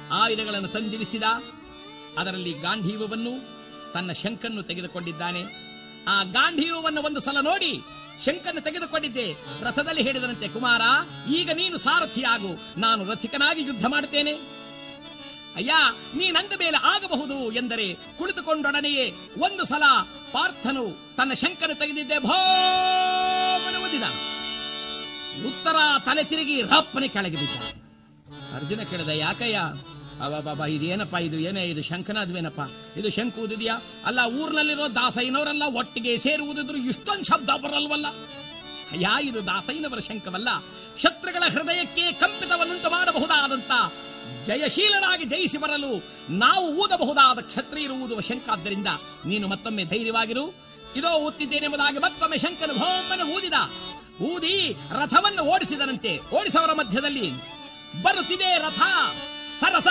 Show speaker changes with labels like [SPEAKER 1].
[SPEAKER 1] ಆಯುಧಗಳನ್ನು ತಂದಿರಿಸಿದ ಅದರಲ್ಲಿ ಗಾಂಧೀವವನ್ನು ತನ್ನ ಶಂಕನ್ನು ತೆಗೆದುಕೊಂಡಿದ್ದಾನೆ ಆ ಗಾಂಧೀವವನ್ನು ಒಂದು ಸಲ ನೋಡಿ ಶಂಕನ್ನು ತೆಗೆದುಕೊಂಡಿದ್ದೆ ರಥದಲ್ಲಿ ಹೇಳಿದರಂತೆ ಕುಮಾರ ಈಗ ನೀನು ಸಾರಥಿಯಾಗು ನಾನು ರಥಿಕನಾಗಿ ಯುದ್ಧ ಮಾಡುತ್ತೇನೆ ಅಯ್ಯ ನೀನಂದ ಮೇಲೆ ಆಗಬಹುದು ಎಂದರೆ ಕುಳಿತುಕೊಂಡೊಡನೆಯೇ ಒಂದು ಸಲ ಪಾರ್ಥನು ತನ್ನ ಶಂಕನು ತೆಗೆದಿದ್ದೆ ಭೋಮನುವುದಿದ ಉತ್ತರ ತಲೆ ತಿರುಗಿ ರಪ್ಪನೆ ಕೆಳಗೆ ಬಿದ್ದ ಅರ್ಜುನ ಕೇಳಿದ ಯಾಕಯ್ಯ ಅವ ಇದೇನಪ್ಪ ಇದು ಏನೇ ಇದು ಶಂಕನಾದ್ವೇನಪ್ಪ ಇದು ಶಂಕು ಊದಿದ್ಯಾ ಅಲ್ಲ ಊರ್ನಲ್ಲಿರೋ ದಾಸಯ್ಯನವರೆಲ್ಲ ಒಟ್ಟಿಗೆ ಸೇರುವುದಿದ್ರು ಇಷ್ಟೊಂದು ಶಬ್ದ ಬರಲ್ವಲ್ಲ ಅಯ್ಯ ಇದು ದಾಸಯ್ಯನವರ ಶಂಕವಲ್ಲ ಶತ್ರುಗಳ ಹೃದಯಕ್ಕೆ ಕಂಪಿತವನ್ನುಂಟು ಮಾಡಬಹುದಾದಂತ ಜಯಶೀಲನಾಗಿ ಜಯಿಸಿ ಬರಲು ನಾವು ಊದಬಹುದಾದ ಕ್ಷತ್ರಿಯರು ಊದುವ ಶಂಕಾದ್ದರಿಂದ ನೀನು ಮತ್ತೊಮ್ಮೆ ಧೈರ್ಯವಾಗಿರು ಇದೋ ಊತ್ತಿದ್ದೇನೆಂಬುದಾಗಿ ಮತ್ತೊಮ್ಮೆ ಶಂಕನು ಭೋಮನ ಊದಿದ ಊದಿ ರಥವನ್ನು ಓಡಿಸಿದನಂತೆ ಓಡಿಸವರ ಮಧ್ಯದಲ್ಲಿ ಬರುತ್ತಿದೆ ರಥ